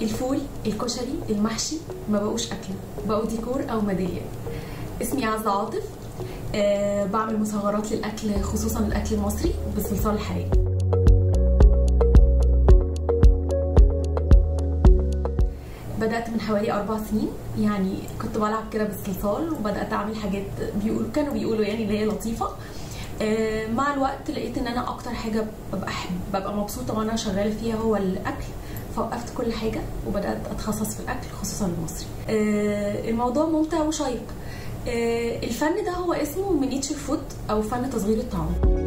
الفول الكشري المحشي ما بقوش اكله بقوا ديكور او ميداليه اسمي عزة عاطف أه بعمل مصغرات للاكل خصوصا الاكل المصري بالصلصال الحراري بدأت من حوالي أربع سنين يعني كنت بلعب كده بالصلصال وبدأت أعمل حاجات بيقولوا كانوا بيقولوا يعني اللي هي لطيفة آه، مع الوقت لقيت ان انا اكتر حاجه ببقى أحب ببقى مبسوطه وانا شغاله فيها هو الاكل فوقفت كل حاجه وبدات اتخصص في الاكل خصوصا المصري آه، الموضوع ممتع وشيق آه، الفن ده هو اسمه مينيتشر فود او فن تصغير الطعام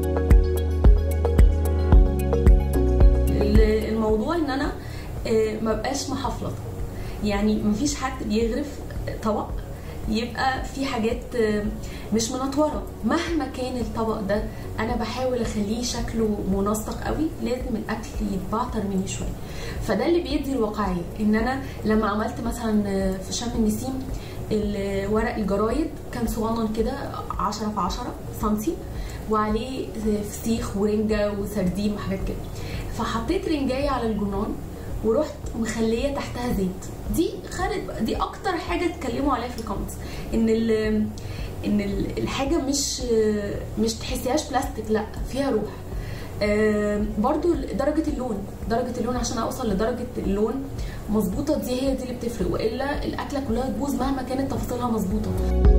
الموضوع ان انا ما بقاش محافظه يعني مفيش حد بيغرف طبق يبقى في حاجات مش منطوره مهما كان الطبق ده انا بحاول اخليه شكله منسق قوي لازم الاكل يتبعتر مني شويه فده اللي بيدي الواقعيه ان انا لما عملت مثلا في شم النسيم ورق الجرايد كان صغنن كده 10 في 10 سنتي وعليه فسيخ ورنجه وسردين وحاجات كده فحطيت رنجايه على الجرنان ورحت مخليه تحتها زيت دي خدت دي اكتر حاجه اتكلموا عليها في الكومنتس ان ال ان الحاجه مش مش تحسيهاش بلاستيك لا فيها روح آه برضو درجة اللون درجة اللون عشان اوصل لدرجة اللون مظبوطة دي هي دي اللي بتفرق والا الاكلة كلها تبوظ مهما كانت تفاصيلها مظبوطة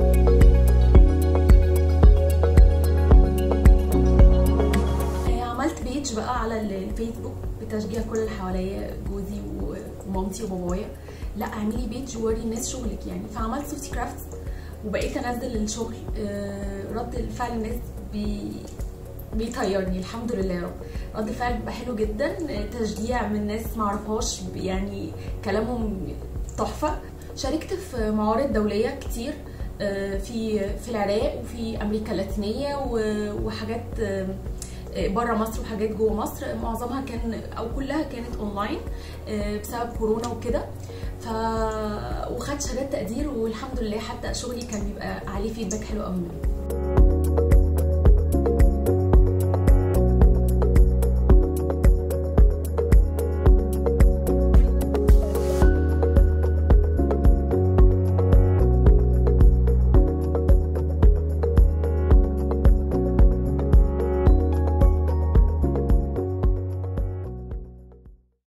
آه عملت بيج بقى على الفيسبوك بتشجيع كل اللي حواليا جوزي ومامتي وبابايا لا اعملي بيج ووري الناس شغلك يعني فعملت سوفتي كرافتس وبقيت انزل الشغل آه رد الفعل الناس بي بيطيرني الحمد لله يا رب رد الفعل بيبقى حلو جدا تشجيع من ناس ما اعرفهاش يعني كلامهم تحفه شاركت في معارض دوليه كتير في في العراق وفي امريكا اللاتينيه وحاجات بره مصر وحاجات جوه مصر معظمها كان او كلها كانت اونلاين بسبب كورونا وكده ف وخدت شهادات تقدير والحمد لله حتى شغلي كان بيبقى عليه فيدباك حلو قوي منه